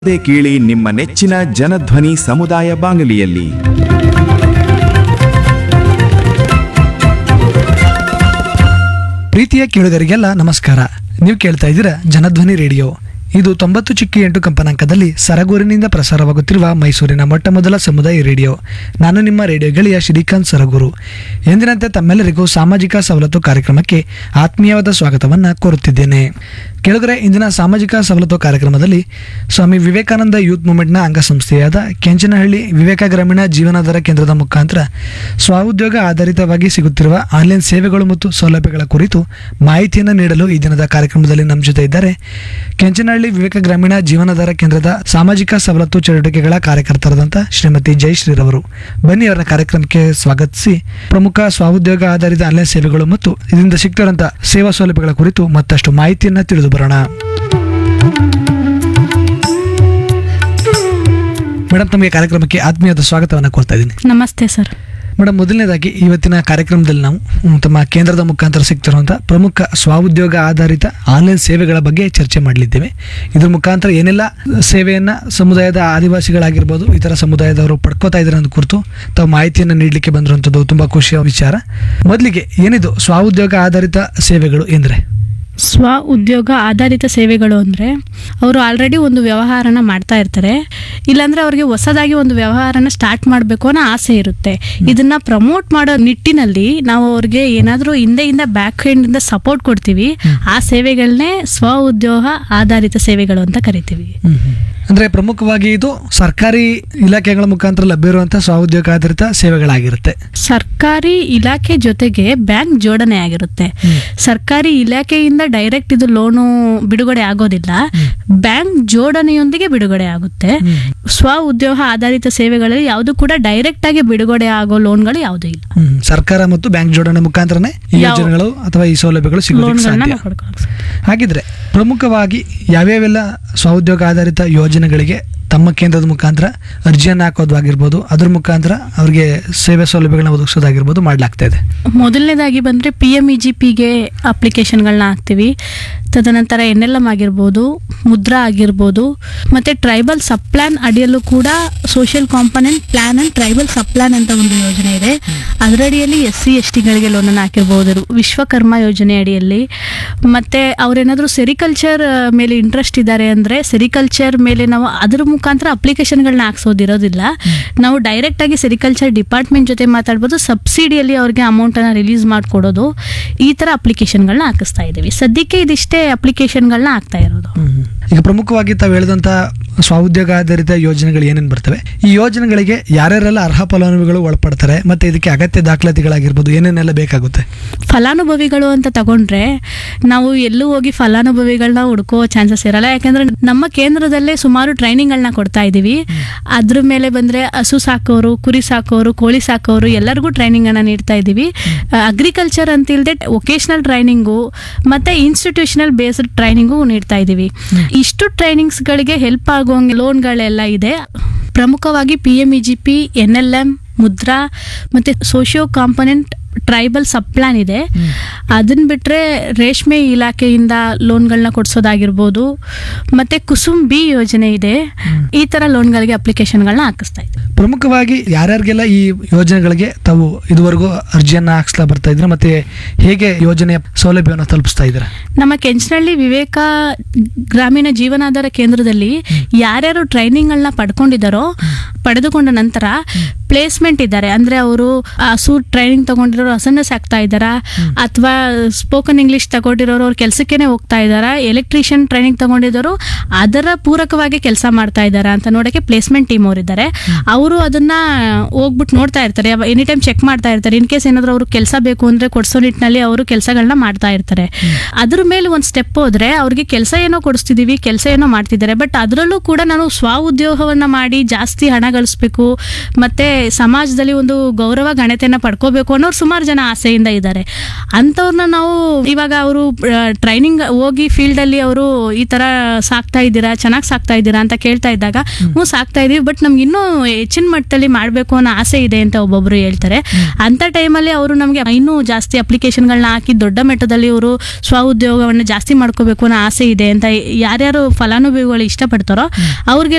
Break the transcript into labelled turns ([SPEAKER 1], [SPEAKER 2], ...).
[SPEAKER 1] ಅದೇ ಕೇಳಿ ನಿಮ್ಮ ನೆಚ್ಚಿನ ಜನಧ್ವನಿ ಸಮುದಾಯ ಬಾನುಲಿಯಲ್ಲಿ
[SPEAKER 2] ಪ್ರೀತಿಯ ಕೇಳುಗರಿಗೆಲ್ಲ ನಮಸ್ಕಾರ ನೀವು ಕೇಳ್ತಾ ಇದ್ದೀರಾ ಜನಧ್ವನಿ ರೇಡಿಯೋ ಇದು ತೊಂಬತ್ತು ಚಿಕ್ಕಿ ಎಂಟು ಕಂಪನಾಂಕದಲ್ಲಿ ಸರಗೂರಿನಿಂದ ಪ್ರಸಾರವಾಗುತ್ತಿರುವ ಮೈಸೂರಿನ ಮೊಟ್ಟ ಮೊದಲ ಸಮುದಾಯ ರೇಡಿಯೋ ನಾನು ನಿಮ್ಮ ರೇಡಿಯೋ ಗೆಳೆಯ ಶ್ರೀಕಾಂತ್ ಸರಗೂರು ಎಂದಿನಂತೆ ತಮ್ಮೆಲ್ಲರಿಗೂ ಸಾಮಾಜಿಕ ಸವಲತ್ತು ಕಾರ್ಯಕ್ರಮಕ್ಕೆ ಆತ್ಮೀಯವಾದ ಸ್ವಾಗತವನ್ನು ಕೋರುತ್ತಿದ್ದೇನೆ ಕೆಳಗರೆ ಇಂದಿನ ಸಾಮಾಜಿಕ ಸವಲತ್ತು ಕಾರ್ಯಕ್ರಮದಲ್ಲಿ ಸ್ವಾಮಿ ವಿವೇಕಾನಂದ ಯೂತ್ ಮೂವ್ಮೆಂಟ್ನ ಅಂಗಸಂಸ್ಥೆಯಾದ ಕೆಂಚನಹಳ್ಳಿ ವಿವೇಕ ಗ್ರಾಮೀಣ ಜೀವನಾಧಾರ ಕೇಂದ್ರದ ಮುಖಾಂತರ ಸ್ವಉದ್ಯೋಗ ಆಧಾರಿತವಾಗಿ ಸಿಗುತ್ತಿರುವ ಆನ್ಲೈನ್ ಸೇವೆಗಳು ಮತ್ತು ಸೌಲಭ್ಯಗಳ ಕುರಿತು ಮಾಹಿತಿಯನ್ನು ನೀಡಲು ಈ ದಿನದ ಕಾರ್ಯಕ್ರಮದಲ್ಲಿ ನಮ್ಮ ಜೊತೆ ಇದ್ದಾರೆ ಕೆಂಚನಹಳ್ಳಿ ವಿವೇಕ ಗ್ರಾಮೀಣ ಜೀವನಾಧಾರ ಕೇಂದ್ರದ ಸಾಮಾಜಿಕ ಸವಲತ್ತು ಚಟುವಟಿಕೆಗಳ ಕಾರ್ಯಕರ್ತರಾದಂಥ ಶ್ರೀಮತಿ ಜಯಶ್ರೀರವರು ಬನ್ನಿ ಅವರ ಕಾರ್ಯಕ್ರಮಕ್ಕೆ ಸ್ವಾಗತಿಸಿ ಪ್ರಮುಖ ಸ್ವಉದ್ಯೋಗ ಆಧಾರಿತ ಆನ್ಲೈನ್ ಸೇವೆಗಳು ಮತ್ತು ಇದರಿಂದ ಸಿಗ್ತಿರುವಂತಹ ಸೇವಾ ಸೌಲಭ್ಯಗಳ ಕುರಿತು ಮತ್ತಷ್ಟು ಮಾಹಿತಿಯನ್ನು ತಿಳಿದು ಬರೋಣ ಮೇಡಮ್ ತಮಗೆ ಕಾರ್ಯಕ್ರಮಕ್ಕೆ ಆತ್ಮೀಯದ ಸ್ವಾಗತವನ್ನು ಕೋರ್ತಾ ಇದ್ದೀನಿ
[SPEAKER 3] ನಮಸ್ತೆ ಸರ್
[SPEAKER 2] ಮೇಡಮ್ ಮೊದಲನೇದಾಗಿ ಇವತ್ತಿನ ಕಾರ್ಯಕ್ರಮದಲ್ಲಿ ನಾವು ಮ್, ತಮ್ಮ ಕೇಂದ್ರದ ಮುಖಾಂತರ ಸಿಗ್ತಿರುವಂಥ ಪ್ರಮುಖ ಸ್ವಉದ್ಯೋಗ ಆಧಾರಿತ ಆನ್ಲೈನ್ ಸೇವೆಗಳ ಬಗ್ಗೆ ಚರ್ಚೆ ಮಾಡಲಿದ್ದೇವೆ ಇದ್ರ ಮುಖಾಂತರ ಏನೆಲ್ಲ ಸೇವೆಯನ್ನ ಸಮುದಾಯದ ಆದಿವಾಸಿಗಳಾಗಿರ್ಬೋದು ಇತರ ಸಮುದಾಯದವರು ಪಡ್ಕೋತಾ ಇದ್ದಾರೆ ಅನ್ನೋ ಕುರಿತು ತಾವು ಮಾಹಿತಿಯನ್ನು ನೀಡಲಿಕ್ಕೆ ಬಂದಿರುವಂಥದ್ದು ತುಂಬಾ ಖುಷಿಯ ವಿಚಾರ ಮೊದಲಿಗೆ ಏನಿದು ಸ್ವಉದ್ಯೋಗ ಆಧಾರಿತ ಸೇವೆಗಳು ಎಂದ್ರೆ
[SPEAKER 3] ಸ್ವ ಉದ್ಯೋಗ ಆಧಾರಿತ ಸೇವೆಗಳು ಅಂದರೆ ಅವರು ಆಲ್ರೆಡಿ ಒಂದು ವ್ಯವಹಾರನ ಮಾಡ್ತಾ ಇರ್ತಾರೆ ಇಲ್ಲಾಂದ್ರೆ ಅವ್ರಿಗೆ ಹೊಸದಾಗಿ ಒಂದು ವ್ಯವಹಾರನ ಸ್ಟಾರ್ಟ್ ಮಾಡಬೇಕು ಅನ್ನೋ ಆಸೆ ಇರುತ್ತೆ ಇದನ್ನ ಪ್ರಮೋಟ್ ಮಾಡೋ ನಿಟ್ಟಿನಲ್ಲಿ ನಾವು ಅವ್ರಿಗೆ ಏನಾದರೂ ಹಿಂದೆಯಿಂದ ಬ್ಯಾಕ್ ಇಂದ ಸಪೋರ್ಟ್ ಕೊಡ್ತೀವಿ ಆ ಸೇವೆಗಳನ್ನೇ ಸ್ವ ಉದ್ಯೋಗ ಆಧಾರಿತ ಸೇವೆಗಳು ಅಂತ ಕರಿತೀವಿ
[SPEAKER 2] ಅಂದ್ರೆ ಪ್ರಮುಖವಾಗಿ ಇದು ಸರ್ಕಾರಿ ಇಲಾಖೆಗಳ ಮುಖಾಂತರ ಲಭ್ಯ ಇರುವಂತಹ ಸ್ವಉದ್ಯೋಗ ಆಧಾರಿತ ಸೇವೆಗಳಾಗಿರುತ್ತೆ
[SPEAKER 3] ಸರ್ಕಾರಿ ಇಲಾಖೆ ಜೊತೆಗೆ ಬ್ಯಾಂಕ್ ಜೋಡಣೆ ಆಗಿರುತ್ತೆ ಸರ್ಕಾರಿ ಇಲಾಖೆಯಿಂದ ಡೈರೆಕ್ಟ್ ಇದು ಲೋನು ಬಿಡುಗಡೆ ಆಗೋದಿಲ್ಲ ಬ್ಯಾಂಕ್ ಜೋಡಣೆಯೊಂದಿಗೆ ಬಿಡುಗಡೆ ಆಗುತ್ತೆ ಸ್ವ ಉದ್ಯೋಗ ಆಧಾರಿತ ಸೇವೆಗಳಲ್ಲಿ ಯಾವುದು ಕೂಡ ಡೈರೆಕ್ಟ್ ಆಗಿ ಬಿಡುಗಡೆ ಆಗೋ ಲೋನ್ಗಳು ಯಾವುದೂ ಇಲ್ಲ
[SPEAKER 2] ಹ್ಮ್. ಸರ್ಕಾರ ಮತ್ತು ಬ್ಯಾಂಕ್ ಜೋಡಣೆ ಮುಖಾಂತರನೇ ಈ
[SPEAKER 3] ಯಾವ-
[SPEAKER 2] ಯೋಜನೆಗಳು ಅಥವಾ ಈ ಸೌಲಭ್ಯಗಳು ಸಿಗೋದಕ್ಕೆ
[SPEAKER 3] ಲೋನ್ಗಳನ್ನ
[SPEAKER 2] ಸಾಧ್ಯ
[SPEAKER 3] ನಾವು ಪಡ್ಕೊಳ್ಳೋಕೆ ಸಾಧ್ಯ.
[SPEAKER 2] ಹಾಗಿದ್ರೆ ಪ್ರಮುಖವಾಗಿ ಯಾವ್ಯಾವೆಲ್ಲ ಸ್ವಉದ್ಯೋಗ ಆಧಾರಿತ ಯೋಜನೆಗಳಿಗೆ ತಮ್ಮ ಕೇಂದ್ರದ ಮುಖಾಂತರ ಅರ್ಜಿಯನ್ನು ಹಾಕೋದಾಗಿರ್ಬೋದು ಅದ್ರ ಮುಖಾಂತರ ಅವ್ರಿಗೆ ಸೇವೆ ಸೌಲಭ್ಯಗಳನ್ನ ಒದಗಿಸೋದಾಗಿರ್ಬೋದು ಮಾಡ್ಲಾಗ್ತಾ ಇದೆ
[SPEAKER 3] ಮೊದಲನೇದಾಗಿ ಬಂದರೆ ಪಿ ಎಮ್ ಇ ಜಿ ಪಿಗೆ ಅಪ್ಲಿಕೇಶನ್ಗಳನ್ನ ಹಾಕ್ತೀವಿ ತದನಂತರ ಎನ್ ಎಲ್ ಎಮ್ ಆಗಿರ್ಬೋದು ಮುದ್ರಾ ಆಗಿರ್ಬೋದು ಮತ್ತು ಟ್ರೈಬಲ್ ಸಬ್ ಪ್ಲಾನ್ ಅಡಿಯಲ್ಲೂ ಕೂಡ social component plan and tribal sub plan ಅಂತ ಒಂದು ಯೋಜನೆ ಇದೆ ಅದರಡಿಯಲ್ಲಿ ಎಸ್ ಸಿ ಎಸ್ ಟಿಗಳಿಗೆ ಲೋನನ್ನು ಹಾಕಿರ್ಬೋದು ವಿಶ್ವಕರ್ಮ ಯೋಜನೆ ಅಡಿಯಲ್ಲಿ ಮತ್ತು ಅವರೇನಾದರೂ ಸೆರಿಕಲ್ಚರ್ ಮೇಲೆ ಇಂಟ್ರೆಸ್ಟ್ ಇದ್ದಾರೆ ಅಂದರೆ ಸೆರಿಕಲ್ಚರ್ ಮೇಲೆ ನಾವು ಅದ್ರ ಮುಖಾಂತರ ಅಪ್ಲಿಕೇಶನ್ಗಳನ್ನ ಹಾಕ್ಸೋದಿರೋದಿಲ್ಲ ನಾವು ಡೈರೆಕ್ಟ್ ಆಗಿ ಸೆರಿಕಲ್ಚರ್ ಡಿಪಾರ್ಟ್ಮೆಂಟ್ ಜೊತೆ ಮಾತಾಡ್ಬೋದು ಸಬ್ಸಿಡಿಯಲ್ಲಿ ಅವ್ರಿಗೆ ಅಮೌಂಟನ್ನು ರಿಲೀಸ್ ಮಾಡಿಕೊಡೋದು ಈ ಥರ ಅಪ್ಲಿಕೇಶನ್ಗಳನ್ನ ಹಾಕಿಸ್ತಾ ಇದ್ದೀವಿ ಸದ್ಯಕ್ಕೆ ಇದಿಷ್ಟೇ ಅಪ್ಲಿಕೇಶನ್ಗಳನ್ನ ಹಾಕ್ತಾ ಇರೋದು
[SPEAKER 2] ಈಗ ಪ್ರಮುಖವಾಗಿ ತಾವು ಹೇಳಿದಂಥ ಸ್ವಉದ್ಯೋಗ ಆಧಾರಿತ ಯೋಜನೆಗಳು ಏನೇನು ಬರ್ತವೆ ಈ ಯೋಜನೆಗಳಿಗೆ ಯಾರ್ಯಾರೆಲ್ಲ ಅರ್ಹ ಫಲಾನುಭವಿಗಳು ಒಳಪಡ್ತಾರೆ ಮತ್ತೆ ಇದಕ್ಕೆ ಅಗತ್ಯ ದಾಖಲಾತಿಗಳಾಗಿರ್ಬೋದು ಏನೇನೆಲ್ಲ ಬೇಕಾಗುತ್ತೆ
[SPEAKER 3] ಫಲಾನುಭವಿಗಳು ಅಂತ ತಗೊಂಡ್ರೆ ನಾವು ಎಲ್ಲೂ ಹೋಗಿ ಫಲಾನುಭವಿಗಳನ್ನ ಹುಡ್ಕೋ ಚಾನ್ಸಸ್ ಇರಲ್ಲ ಯಾಕಂದ್ರೆ ನಮ್ಮ ಕೇಂದ್ರದಲ್ಲೇ ಸುಮಾರು ಟ್ರೈನಿಂಗ್ಗಳನ್ನ ಕೊಡ್ತಾ ಇದ್ದೀವಿ ಅದ್ರ ಮೇಲೆ ಬಂದ್ರೆ ಹಸು ಸಾಕೋರು ಕುರಿ ಸಾಕೋರು ಕೋಳಿ ಸಾಕೋರು ಎಲ್ಲರಿಗೂ ಟ್ರೈನಿಂಗ್ ಅನ್ನ ನೀಡ್ತಾ ಇದ್ದೀವಿ ಅಗ್ರಿಕಲ್ಚರ್ ಅಂತ ಇಲ್ಲದೆ ವೊಕೇಶನಲ್ ಟ್ರೈನಿಂಗು ಮತ್ತೆ ಇನ್ಸ್ಟಿಟ್ಯೂಷನಲ್ ಬೇಸ್ಡ್ ಟ್ರೈನಿಂಗು ನೀಡ್ತಾ ಇದ್ದೀವಿ ಇಷ್ಟು ಟ್ರೈನಿಂಗ್ಸ್ಗಳಿಗೆ ಹೆಲ್ಪ್ ಆಗೋಂಗೆ ಲೋನ್ಗಳೆಲ್ಲ ಇದೆ ಪ್ರಮುಖವಾಗಿ P M E G P N L M Mudra ಮತ್ತೆ socio component tribal sub plan ಇದೆ ಅದನ್ನ ಬಿಟ್ರೆ ರೇಷ್ಮೆ ಇಲಾಖೆಯಿಂದ ಲೋನ್ಗಳನ್ನ ಕೊಡಿಸೋದಾಗಿರ್ಬೋದು ಮತ್ತೆ ಕುಸುಮ್ ಬಿ ಯೋಜನೆ ಇದೆ ಈ ತರ ಲೋನ್ಗಳಿಗೆ ಅಪ್ಲಿಕೇಶನ್ಗಳನ್ನ ಹಾಕಿಸ್ತಾ ಇದ್ದೀವಿ
[SPEAKER 2] ಪ್ರಮುಖವಾಗಿ ಯಾರ್ಯಾರಿಗೆಲ್ಲ ಈ ಯೋಜನೆಗಳಿಗೆ ತಾವು ಇದುವರೆಗೂ ಅರ್ಜಿಯನ್ನ ಹಾಕ್ಸ್ಲಾ ಬರ್ತಾ ಇದ್ರೆ ಮತ್ತೆ ಹೇಗೆ ಯೋಜನೆಯ ಸೌಲಭ್ಯವನ್ನು ತಲುಪಿಸ್ತಾ ಇದ್ದೀರಾ
[SPEAKER 3] ನಮ್ಮ ಕೆಂಚನಹಳ್ಳಿ ವಿವೇಕ ಗ್ರಾಮೀಣ ಜೀವನಾಧಾರ ಕೇಂದ್ರದಲ್ಲಿ ಯಾರ್ಯಾರು ಟ್ರೈನಿಂಗ್ಗಳನ್ನ ಪಡ್ಕೊಂಡಿದ್ದಾರೋ ಪಡೆದುಕೊಂಡ ನಂತರ ಪ್ಲೇಸ್ಮೆಂಟ್ ಇದ್ದಾರೆ ಅಂದ್ರೆ ಅವರು ಹಸು ಟ್ರೈನಿಂಗ್ ತಗೊಂಡಿರೋರು ಹಸನ್ನ ಸಾಕ್ತಾ ಇದ್ದಾರಾ ಅಥವಾ ಸ್ಪೋಕನ್ ಇಂಗ್ಲಿಷ್ ತಗೊಂಡಿರೋರು ಅವ್ರ ಕೆಲಸಕ್ಕೇನೆ ಹೋಗ್ತಾ ಇದ್ದಾರಾ ಎಲೆಕ್ಟ್ರಿಷಿಯನ್ ಟ್ರೈನಿಂಗ್ ತಗೊಂಡಿರೋರು ಅದರ ಪೂರಕವಾಗಿ ಕೆಲಸ ಮಾಡ್ತಾ ಇದ್ದಾರಾ ಅಂತ ನೋಡಕ್ಕೆ ಪ್ಲೇಸ್ಮೆಂಟ್ ಟೀಮ್ ಅವ್ರು ಇದ್ದಾರೆ ಅವರು ಅದನ್ನ ಹೋಗ್ಬಿಟ್ಟು ನೋಡ್ತಾ ಇರ್ತಾರೆ ಎನಿ ಟೈಮ್ ಚೆಕ್ ಮಾಡ್ತಾ ಇರ್ತಾರೆ ಇನ್ ಕೇಸ್ ಏನಾದ್ರು ಅವ್ರಿಗೆ ಕೆಲಸ ಬೇಕು ಅಂದ್ರೆ ಕೊಡ್ಸೋ ನಿಟ್ಟಿನಲ್ಲಿ ಅವರು ಕೆಲಸಗಳನ್ನ ಮಾಡ್ತಾ ಇರ್ತಾರೆ ಅದ್ರ ಮೇಲೆ ಒಂದು ಸ್ಟೆಪ್ ಹೋದ್ರೆ ಅವ್ರಿಗೆ ಕೆಲಸ ಏನೋ ಕೊಡಿಸ್ತಿದೀವಿ ಕೆಲಸ ಏನೋ ಮಾಡ್ತಿದ್ದಾರೆ ಬಟ್ ಅದರಲ್ಲೂ ಕೂಡ ನಾನು ಸ್ವ ಉದ್ಯೋಗವನ್ನ ಮಾಡಿ ಜಾಸ್ತಿ ಹಣ ಗಳಿಸ್ಬೇಕು ಮತ್ತೆ ಸಮಾಜದಲ್ಲಿ ಒಂದು ಗೌರವ ಗಣತೆಯನ್ನ ಪಡ್ಕೋಬೇಕು ಅನ್ನೋರು ಸುಮಾರು ಜನ ಆಸೆಯಿಂದ ಇದ್ದಾರೆ ಅಂಥವ್ರನ್ನ ನಾವು ಇವಾಗ ಅವರು ಟ್ರೈನಿಂಗ್ ಹೋಗಿ ಫೀಲ್ಡಲ್ಲಿ ಅವರು ಈ ಥರ ಸಾಕ್ತಾ ಇದ್ದೀರಾ ಚೆನ್ನಾಗಿ ಸಾಕ್ತಾ ಇದ್ದೀರಾ ಅಂತ ಕೇಳ್ತಾ ಇದ್ದಾಗ ಹ್ಞೂ ಸಾಕ್ತಾ ಇದೀವಿ ಬಟ್ ನಮ್ಗೆ ಇನ್ನೂ ಹೆಚ್ಚಿನ ಮಟ್ಟದಲ್ಲಿ ಮಾಡಬೇಕು ಅನ್ನೋ ಆಸೆ ಇದೆ ಅಂತ ಒಬ್ಬೊಬ್ರು ಹೇಳ್ತಾರೆ ಅಂಥ ಟೈಮಲ್ಲಿ ಅವರು ನಮಗೆ ಇನ್ನೂ ಜಾಸ್ತಿ ಅಪ್ಲಿಕೇಶನ್ಗಳನ್ನ ಹಾಕಿ ದೊಡ್ಡ ಮಟ್ಟದಲ್ಲಿ ಇವರು ಸ್ವ ಉದ್ಯೋಗವನ್ನು ಜಾಸ್ತಿ ಮಾಡ್ಕೋಬೇಕು ಅನ್ನೋ ಆಸೆ ಇದೆ ಅಂತ ಯಾರ್ಯಾರು ಫಲಾನುಭವಿಗಳು ಇಷ್ಟಪಡ್ತಾರೋ ಅವ್ರಿಗೆ